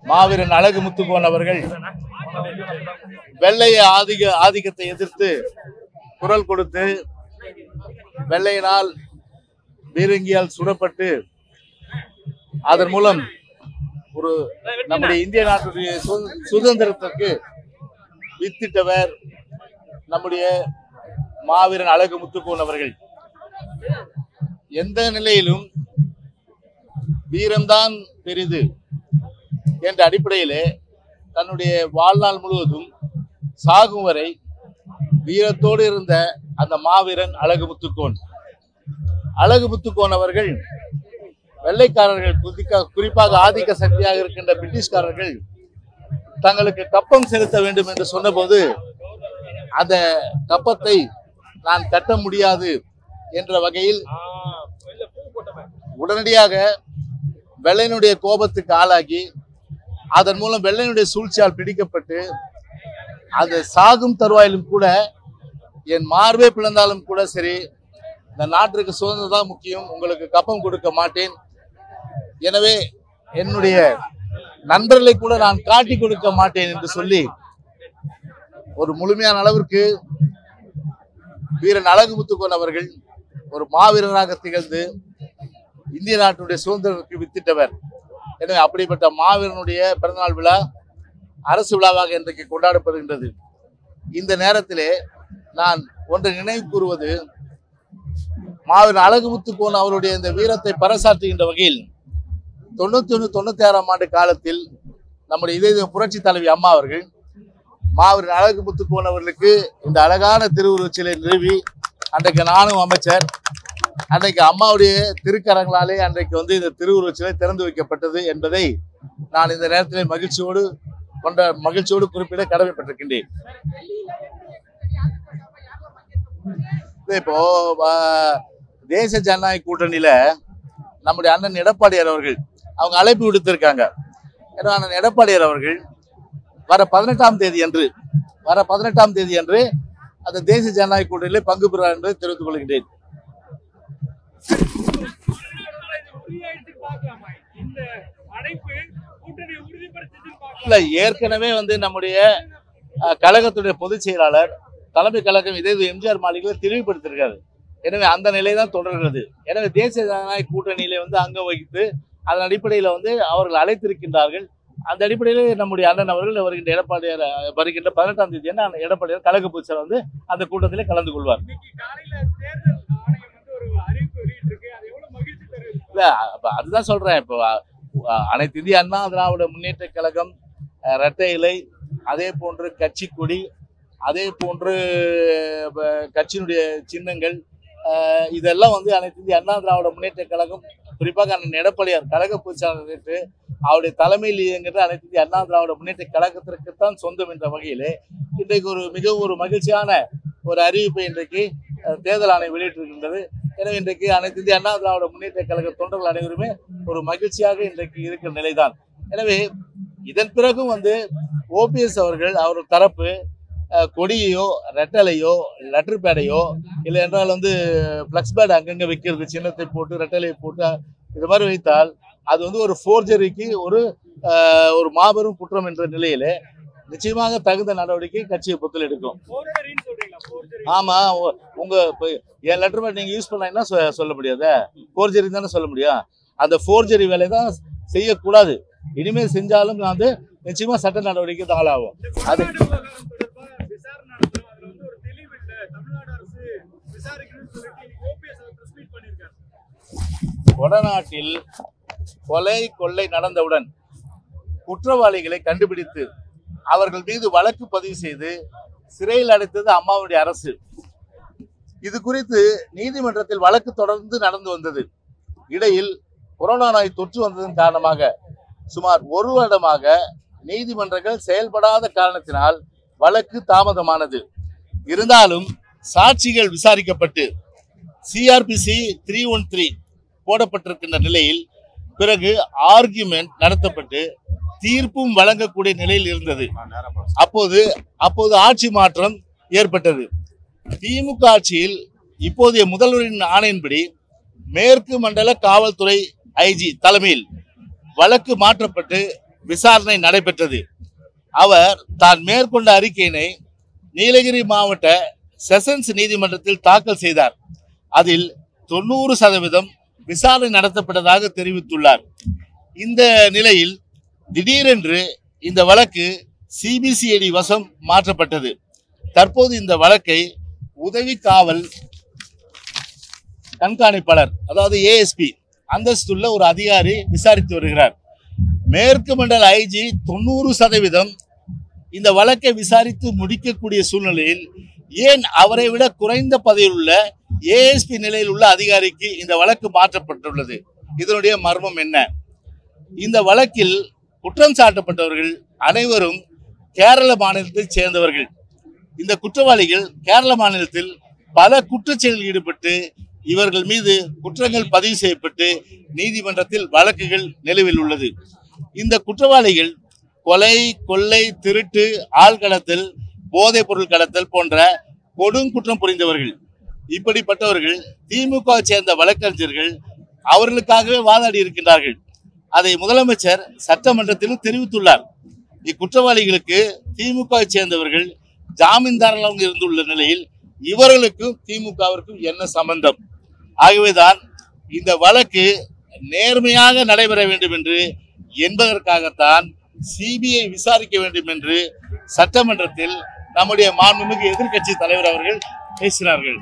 மாவீரன் அழகு முத்துக்கோன் அவர்கள் வெள்ளைய ஆதிக ஆதிக்கத்தை எதிர்த்து குரல் கொடுத்து வெள்ளையனால் பீரங்கியால் சுடப்பட்டு அதன் மூலம் ஒரு நம்முடைய இந்திய நாட்டுடைய சு- சுதந்திரத்திற்கு வித்திட்டவர் நம்முடைய மாவீரன் அழகு முத்துக்கோன் அவர்கள் எந்த நிலையிலும் வீரம்தான் பெரிது என்ற அடிப்படையிலே தன்னுடைய வாழ்நாள் முழுவதும் சாகும் வரை வீரத்தோடு இருந்த அந்த மாவீரன் அழகு முத்துக்கோன் அழகு முத்துக்கோன் அவர்கள் வெள்ளைக்காரர்கள் குறிக்க- குறிப்பாக ஆதிக்க சக்தியாக இருக்கின்ற பிரிட்டிஷ்காரர்கள் தங்களுக்கு கப்பம் செலுத்த வேண்டும் என்று சொன்னபோது அந்த கப்பத்தை நான் கட்ட முடியாது என்ற வகையில் உடனடியாக வெள்ளையனுடைய கோபத்துக்கு ஆளாகி அதன் மூலம் வெள்ளையனுடைய சூழ்ச்சியால் பிடிக்கப்பட்டு அந்த சாகும் தருவாயிலும் கூட என் மார்பே பிளந்தாலும் கூட சரி இந்த நாட்டிற்கு சுதந்திரம் தான் முக்கியம் உங்களுக்கு கப்பம் கொடுக்க மாட்டேன் எனவே என்னுடைய நண்பர்களை கூட நான் காட்டி கொடுக்க மாட்டேன் என்று சொல்லி ஒரு முழுமையான அளவிற்கு வீரன் அழகு முத்துக்கோன் அவர்கள் ஒரு மாவீரராக திகழ்ந்து இந்திய நாட்டுடைய சுதந்திரத்திற்கு வித்திட்டவர் எனவே அப்படிப்பட்ட மாவீரனுடைய பிறந்தநாள் விழா அரசு விழாவாக இன்றைக்கு கொண்டாடப்படுகின்றது இந்த நேரத்திலே நான் ஒன்றை நினைவு கூறுவது மாவீரன் அழகு முத்துக்கோன் அவருடைய இந்த வீரத்தை பறைசாற்றுகின்ற வகையில் தொண்ணூத்தி ஒன்று தொண்ணூத்தி ஆறாம் ஆண்டு காலத்தில் நம்முடைய இதய புரட்சி தலைவி அம்மா அவர்கள் மாவீரன் அழகு முத்துக்கோன் அவர்களுக்கு இந்த அழகான திருவுருவச் சிலை நிறுவி அன்றைக்கு நானும் அமைச்சர் அன்றைக்கு அம்மாவுடைய திருக்கரங்களாலே அன்றைக்கு வந்து இந்த திருவுருவச் சிலை திறந்து வைக்கப்பட்டது என்பதை நான் இந்த நேரத்திலே மகிழ்ச்சியோடு கொண்ட மகிழ்ச்சியோடு குறிப்பிட கடமைப்பட்டிருக்கின்றேன் இது இப்போ ஆஹ், தேசிய ஜனநாயக கூட்டணியில நம்முடைய அண்ணன் எடப்பாடியார் அவர்கள் அவங்க அழைப்பு விடுத்திருக்காங்க ஏன்னா அண்ணன் எடப்பாடியார் அவர்கள் வர பதினெட்டாம் தேதி அன்று வர பதினெட்டாம் தேதி அன்று அந்த தேசிய ஜனநாயக கூட்டணியிலே பங்கு பெறுவார் என்பதை தெரிவித்துக் கொள்கின்றேன் இந்த அழைப்பு கூட்டணி உறுதிப்படுத்தி இல்ல ஏற்கனவே வந்து நம்முடைய அஹ், கழகத்துடைய பொதுச் செயலாளர் தலைமை கழகம் இதே இது எம்ஜிஆர் மாளிகையில் தெளிவுபடுத்திருக்காரு எனவே அந்த நிலை தான் தொடர்கிறது எனவே தேசிய ஜனநாயக கூட்டணியில வந்து அங்கம் வகித்து அதன் அடிப்படையில் வந்து அவர்கள் அழைத்திருக்கின்றார்கள் அந்த அடிப்படையில் நம்முடைய அண்ணன் அவர்கள் வருகின்ற எடப்பாடியார் அஹ், வருகின்ற பதினெட்டாம் தேதி அண்ணன் எடப்பாடியார் கழக பொதுச் செயலாளர் வந்து அந்த கூட்டத்திலே கலந்து கொள்வார் இன்னைக்கு காலையில தேர்தல் ஆணையம் வந்து ஒரு அறிவிப்பு வெளியிட்டிருக்கு அது எவ்வளவு மகிழ்ச்சி தருது இல்ல அப்ப அதுதான் சொல்றேன் இப்போ அஹ், அனைத்து இந்திய அண்ணா திராவிட முன்னேற்ற கழகம் அஹ், இரட்டை இலை அதே போன்று கட்சி கொடி அதே போன்று அஹ், கட்சியினுடைய சின்னங்கள் அஹ், இதெல்லாம் வந்து அனைத்து இந்திய அண்ணா திராவிட முன்னேற்ற கழகம் குறிப்பாக அண்ணன் எடப்பாடியார் கழக பொதுச்சாளர் நேற்று அவருடைய தலைமையில் இயங்குகிற அனைத்து இந்திய அண்ணா திராவிட முன்னேற்ற கழகத்திற்குத்தான் சொந்தம் என்ற வகையிலே இன்றைக்கு ஒரு மிகவும் ஒரு மகிழ்ச்சியான ஒரு அறிவிப்பை இன்றைக்கு அஹ், தேர்தல் ஆணையம் வெளியிட்டிருக்கின்றது எனவே இன்றைக்கு அனைத்து இந்திய அண்ணா திராவிட முன்னேற்ற கழக தொண்டர்கள் அனைவருமே ஒரு மகிழ்ச்சியாக இன்றைக்கு இருக்கிற நிலைதான் எனவே இதன் பிறகும் வந்து ஓபிஎஸ் அவர்கள் அவர் தரப்பு அஹ், கொடியையோ ரெட்டலையோ லெட்டர் பேடையோ இல்லை என்றால் வந்து ஃப்ளக்ஸ் பேட் அங்கங்கே வைக்கிறது சின்னத்தை போட்டு ரெட்டலையை போட்டு இது மாதிரி வைத்தால் அது வந்து ஒரு ஃபோர்ஜரிக்கு ஒரு அஹ், ஒரு மாபெரும் குற்றம் என்ற நிலையிலே நிச்சயமாக தகுந்த நடவடிக்கை கட்சியை பொறுத்தல் எடுக்கும் போர்ஜரின்னு சொல்றீங்களா போர்ஜரி ஆமா உ- உங்க இப்ப என் லெட்டர் பேட் நீங்க யூஸ் பண்ணீங்கன்னா சொ- சொல்ல முடியாது ஃபோர்ஜரி தானே சொல்ல முடியும் அந்த ஃபோர்ஜரி வேலை தான் செய்யக்கூடாது இனிமேல் செஞ்சாலும் நான் வந்து நிச்சயமா சட்ட நடவடிக்கை தான் ஆளாகும் அது தமிழ்நாடு விவகாரம் தொடர்பா விசாரணை நடத்தணும் அதுல வந்து ஒரு தெளிவு இல்ல தமிழ்நாடு அரசு விசாரிக்கணும்னு சொல்லிட்டு இன்னைக்கு ஓபிஎஸ் அவர் பிரஸ் மீட் பண்ணிருக்காரு வடநாட்டில் கொலை கொள்ளை நடந்தவுடன் குற்றவாளிகளை கண்டுபிடித்து அவர்கள் மீது வழக்கு பதிவு செய்து சிறையில் அடைத்தது அம்மாவுடைய அரசு இது குறித்து நீதிமன்றத்தில் வழக்கு தொடர்ந்து நடந்து வந்தது இடையில் கொரோனா நோய் தொற்று வந்ததன் காரணமாக சுமார் ஒரு வருடமாக நீதிமன்றங்கள் செயல்படாத காரணத்தினால் வழக்கு தாமதமானது இருந்தாலும் சாட்சிகள் விசாரிக்கப்பட்டு சிஆர்பிசி த்ரீ ஒன் த்ரீ போடப்பட்டிருக்கின்ற நிலையில் பிறகு ஆர்கியூமெண்ட் நடத்தப்பட்டு தீர்ப்பும் வழங்கக்கூடிய நிலையில் இருந்தது அப்போது அப்போது ஆட்சி மாற்றம் ஏற்பட்டது திமுக ஆட்சியில் இப்போதைய முதல்வரின் ஆணையின்படி மேற்கு மண்டல காவல்துறை ஐஜி தலைமையில் வழக்கு மாற்றப்பட்டு விசாரணை நடைபெற்றது அவர் தான் மேற்கொண்ட அறிக்கையினை நீலகிரி மாவட்ட செஷன்ஸ் நீதிமன்றத்தில் தாக்கல் செய்தார் அதில் தொண்ணூறு சதவீதம் விசாரணை நடத்தப்பட்டதாக தெரிவித்துள்ளார் இந்த நிலையில் திடீரென்று இந்த வழக்கு சிபிசிஐடி வசம் மாற்றப்பட்டது தற்போது இந்த வழக்கை உதவி காவல் கண்காணிப்பாளர் அதாவது ஏஎஸ்பி அந்தஸ்துள்ள ஒரு அதிகாரி விசாரித்து வருகிறார் மேற்கு மண்டல ஐஜி தொண்ணூறு சதவீதம் இந்த வழக்கை விசாரித்து முடிக்கக்கூடிய சூழ்நிலையில் ஏன் அவரை விட குறைந்த பதவியில் உள்ள ஏஎஸ்பி நிலையில் உள்ள அதிகாரிக்கு இந்த வழக்கு மாற்றப்பட்டுள்ளது இதனுடைய மர்மம் என்ன இந்த வழக்கில் குற்றம் சாட்டப்பட்டவர்கள் அனைவரும் கேரள மாநிலத்தைச் சேர்ந்தவர்கள் இந்த குற்றவாளிகள் கேரள மாநிலத்தில் பல குற்றச்செயலில் ஈடுபட்டு இவர்கள் மீது குற்றங்கள் பதிவு செய்யப்பட்டு நீதிமன்றத்தில் வழக்குகள் நிலுவில் உள்ளது இந்த குற்றவாளிகள் கொலை கொள்ளை திருட்டு ஆள் கடத்தல் போதைப் பொருள் கடத்தல் போன்ற கொடுங்குற்றம் புரிந்தவர்கள் இப்படிப்பட்டவர்கள் திமுக வை சேர்ந்த வழக்கறிஞர்கள் அவர்களுக்காகவே வாதாடி இருக்கின்றார்கள் அதை முதலமைச்சர் சட்டமன்றத்திலும் தெரிவித்துள்ளார் இக்குற்றவாளிகளுக்கு திமுக வை சேர்ந்தவர்கள் ஜாமீன்தாரர்களாக இருந்துள்ள நிலையில் இவர்களுக்கும் திமுகவிற்கும் என்ன சம்பந்தம் ஆகவேதான் இந்த வழக்கு நேர்மையாக நடைபெற வேண்டும் என்று என்பதற்காகத்தான் சிபிஐ விசாரிக்க வேண்டும் என்று சட்டமன்றத்தில் நம்முடைய மாண்புமிகு எதிர்க்கட்சி தலைவர் அவர்கள் பேசினார்கள்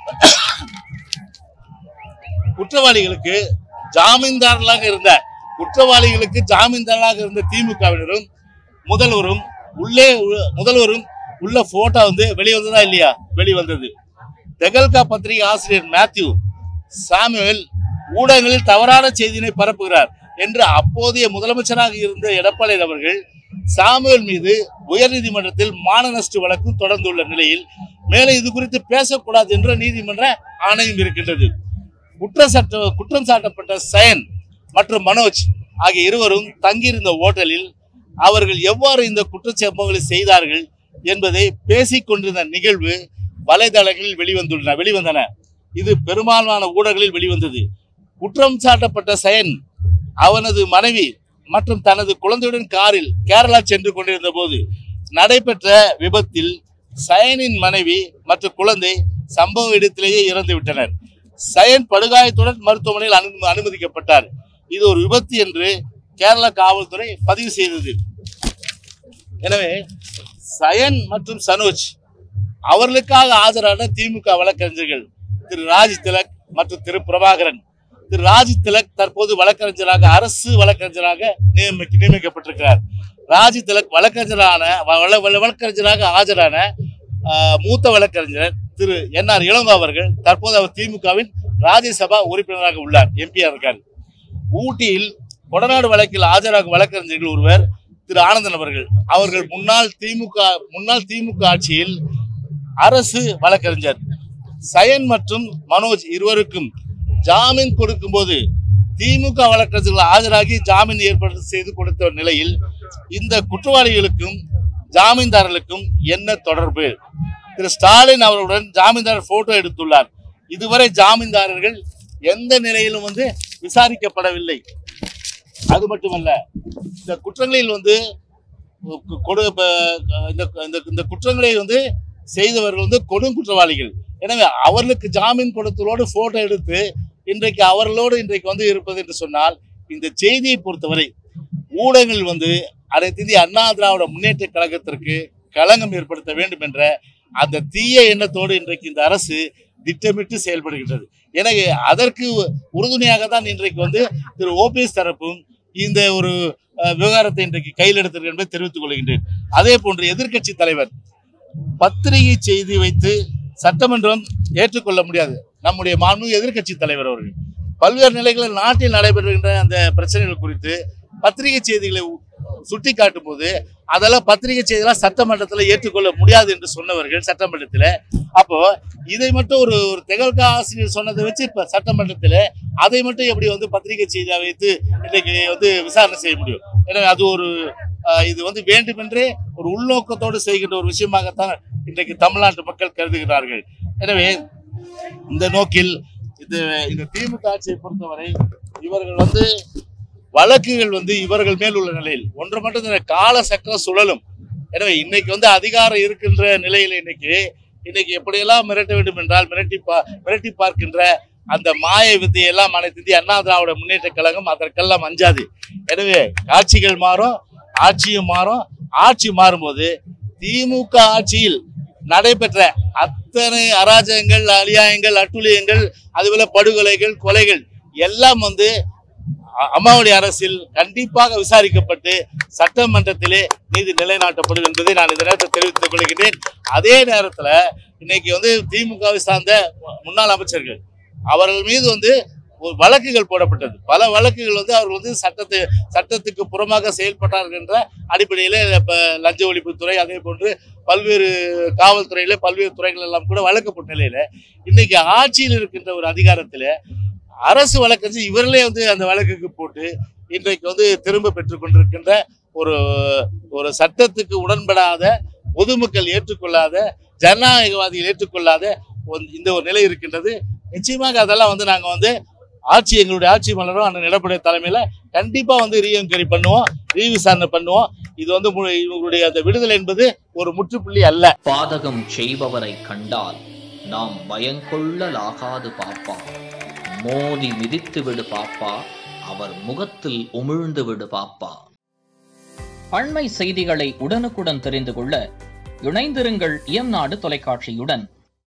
குற்றவாளிகளுக்கு ஜாமீன்தாரர்களாக இருந்த குற்றவாளிகளுக்கு ஜாமீன்தாரராக இருந்த திமுகவினரும் முதல்வரும் உள்ளே உ- முதல்வரும் உள்ள போட்டோ வந்து வெளிவந்ததா இல்லையா வெளிவந்தது தெகல்கா பத்திரிகை ஆசிரியர் மேத்யூ சாமுவேல் ஊடகங்களில் தவறான செய்தியினை பரப்புகிறார் என்று அப்போதைய முதலமைச்சராக இருந்த எடப்பாடி அவர்கள் சாமுவேல் மீது உயர்நீதிமன்றத்தில் மான நஷ்ட வழக்கும் தொடர்ந்துள்ள நிலையில் மேலும் இது குறித்து பேசக்கூடாது என்ற நீதிமன்ற ஆணையம் இருக்கின்றது குற்றச்சாட்ட குற்றம் சாட்டப்பட்ட சயன் மற்றும் மனோஜ் ஆகிய இருவரும் தங்கியிருந்த ஓட்டலில் அவர்கள் எவ்வாறு இந்த குற்றச்சம்பவங்களை செய்தார்கள் என்பதை பேசிக் கொண்டிருந்த நிகழ்வு வலைதளங்களில் வெளிவந்துள்ளன வெளிவந்தன இது பெரும்பாலான ஊடகங்களில் வெளிவந்தது குற்றம் சாட்டப்பட்ட சயன் அவனது மனைவி மற்றும் தனது குழந்தையுடன் காரில் கேரளா சென்று கொண்டிருந்த போது நடைபெற்ற விபத்தில் சயனின் மனைவி மற்றும் குழந்தை சம்பவ இடத்திலேயே இறந்து விட்டனர் சயன் படுகாயத்துடன் மருத்துவமனையில் அனு அனுமதிக்கப்பட்டார் இது ஒரு விபத்து என்று கேரள காவல்துறை பதிவு செய்தது எனவே சயன் மற்றும் சனோஜ் அவர்களுக்காக ஆஜரான திமுக வழக்கறிஞர்கள் திரு ராஜ் திலக் மற்றும் திரு பிரபாகரன் திரு ராஜ் திலக் தற்போது வழக்கறிஞராக அரசு வழக்கறிஞராக நியமிக்க நியமிக்கப்பட்டிருக்கிறார் ராஜ் திலக் வழக்கறிஞரான வழ- வழ- வழக்கறிஞராக ஆஜரான ஆஹ், மூத்த வழக்கறிஞர் திரு என் ஆர் இளங்கோ அவர்கள் தற்போது அவர் திமுகவின் ராஜ்யசபா உறுப்பினராக உள்ளார் எம்பியா இருக்கார் ஊட்டியில் கொடநாடு வழக்கில் ஆஜராகும் வழக்கறிஞர்கள் ஒருவர் திரு ஆனந்தன் அவர்கள் அவர்கள் முன்னாள் திமுக முன்னாள் திமுக ஆட்சியில் அரசு வழக்கறிஞர் சயன் மற்றும் மனோஜ் இருவருக்கும் ஜாமீன் கொடுக்கும்போது திமுக வழக்கறிஞர்கள் ஆஜராகி ஜாமீன் ஏற்பாடு செய்து கொடுத்த நிலையில் இந்த குற்றவாளிகளுக்கும் ஜாமீன்தாரர்களுக்கும் என்ன தொடர்பு திரு ஸ்டாலின் அவர்களுடன் ஜாமீன்தாரர் போட்டோ எடுத்துள்ளார் இதுவரை ஜாமீன்தாரர்கள் எந்த நிலையிலும் வந்து விசாரிக்கப்படவில்லை அது மட்டுமல்ல இந்த குற்றங்களில் வந்து கு- கொடு இப்ப, இந்த இந்த- இந்த குற்றங்களை வந்து செய்தவர்கள் வந்து கொடும் குற்றவாளிகள் எனவே அவர்களுக்கு ஜாமீன் கொடுத்தலோடு போட்டோ எடுத்து இன்றைக்கு அவர்களோடு இன்றைக்கு வந்து இருப்பது என்று சொன்னால் இந்த செய்தியை பொறுத்தவரை ஊடகங்கள் வந்து அனைத்து இந்திய அண்ணா திராவிட முன்னேற்ற கழகத்திற்கு களங்கம் ஏற்படுத்த வேண்டும் என்ற அந்த தீய எண்ணத்தோடு இன்றைக்கு இந்த அரசு திட்டமிட்டு செயல்படுகின்றது எனவே அதற்கு உறுதுணையாக தான் இன்றைக்கு வந்து திரு ஓபிஎஸ் தரப்பும் இந்த ஒரு அஹ், விவகாரத்தை இன்றைக்கு கையில் எடுத்திருக்கு என்பதை தெரிவித்துக் கொள்கின்றேன் அதே போன்று எதிர்க்கட்சி தலைவர் பத்திரிகை செய்தி வைத்து சட்டமன்றம் ஏற்றுக்கொள்ள முடியாது நம்முடைய மாண்பு எதிர்க்கட்சி தலைவர் அவர்கள் பல்வேறு நிலைகளில் நாட்டில் நடைபெறுகின்ற அந்த பிரச்சனைகள் குறித்து பத்திரிகை செய்திகளை சுட்டி காட்டும் போது அதெல்லாம் பத்திரிகை செய்திலாம் சட்டமன்றத்தில் ஏற்றுக்கொள்ள முடியாது என்று சொன்னவர்கள் சட்டமன்றத்தில் அப்போ இதை மட்டும் ஒரு ஒரு திகழ்கா ஆசிரியர் சொன்னதை வச்சு இப்ப சட்டமன்றத்தில் அதை மட்டும் எப்படி வந்து பத்திரிகை செய்தியா வைத்து இன்றைக்கு வந்து விசாரணை செய்ய முடியும் எனவே அது ஒரு ஆஹ், இது வந்து வேண்டுமென்றே ஒரு உள்நோக்கத்தோடு செய்கின்ற ஒரு விஷயமாகத்தான் இன்றைக்கு தமிழ்நாட்டு மக்கள் கருதுகிறார்கள் எனவே இந்த நோக்கில் இது இந்த திமுக ஆட்சியை பொறுத்தவரை இவர்கள் வந்து வழக்குகள் வந்து இவர்கள் மேல் உள்ள நிலையில் ஒன்று மட்டும் இந்த கால சக்கரம் சுழலும் எனவே இன்னைக்கு வந்து அதிகாரம் இருக்கின்ற நிலையில் இன்னைக்கு இன்னைக்கு எப்படியெல்லாம் மிரட்ட வேண்டும் என்றால் மிரட்டி பா மிரட்டி பார்க்கின்ற அந்த மாய வித்தையெல்லாம் அனைத்து இந்திய அண்ணா திராவிட முன்னேற்ற கழகம் அதற்கெல்லாம் அஞ்சாது எனவே காட்சிகள் மாறும் ஆட்சியும் மாறும் ஆட்சி மாறும்போது திமுக ஆட்சியில் நடைபெற்ற அத்தனை அராஜகங்கள் அநியாயங்கள் அட்டுழியங்கள் அதுபோல படுகொலைகள் கொலைகள் எல்லாம் வந்து அ- அம்மாவுடைய அரசில் கண்டிப்பாக விசாரிக்கப்பட்டு சட்டமன்றத்திலே நீதி நிலைநாட்டப்படும் என்பதை நான் இந்த நேரத்தில் தெரிவித்துக் கொள்கிறேன் அதே நேரத்துல இன்னைக்கு வந்து திமுகவை சார்ந்த முன்னாள் அமைச்சர்கள் அவர்கள் மீது வந்து ஒரு வழக்குகள் போடப்பட்டது பல வழக்குகள் வந்து அவர்கள் வந்து சட்டத்தை சட்டத்துக்கு புறமாக செயல்பட்டார்கள் என்ற அடிப்படையில் இப்போ லஞ்ச ஒழிப்புத்துறை அதே போன்று பல்வேறு காவல்துறையில பல்வேறு துறைகள் எல்லாம் கூட வழக்கப்பட்ட நிலையில இன்னைக்கு ஆட்சியில் இருக்கின்ற ஒரு அதிகாரத்தில் அரசு வழக்கறிஞர் இவர்களே வந்து அந்த வழக்குக்கு போட்டு இன்றைக்கு வந்து திரும்ப பெற்றுக் கொண்டிருக்கின்ற ஒரு ஒரு சட்டத்துக்கு உடன்படாத பொதுமக்கள் ஏற்றுக்கொள்ளாத ஜனநாயகவாதிகள் ஏற்றுக்கொள்ளாத ஒரு- இந்த ஒரு நிலை இருக்கின்றது நிச்சயமாக அதெல்லாம் வந்து நாங்க வந்து ஆட்சி எங்களுடைய ஆட்சி மலரும் அந்த நிலப்படை தலைமையில கண்டிப்பா வந்து ரீஎன்கொயரி பண்ணுவோம் ரீவிசாரணை பண்ணுவோம் இது வந்து மு- இவங்களுடைய அந்த விடுதலை என்பது ஒரு முற்றுப்புள்ளி அல்ல பாதகம் செய்பவரை கண்டால் நாம் பயங்கொள்ளலாகாது பாப்பா மோதி மிதித்து விடு பாப்பா அவர் முகத்தில் உமிழ்ந்து விடு பாப்பா அண்மை செய்திகளை உடனுக்குடன் தெரிந்து கொள்ள இணைந்திருங்கள் இயம்நாடு தொலைக்காட்சியுடன்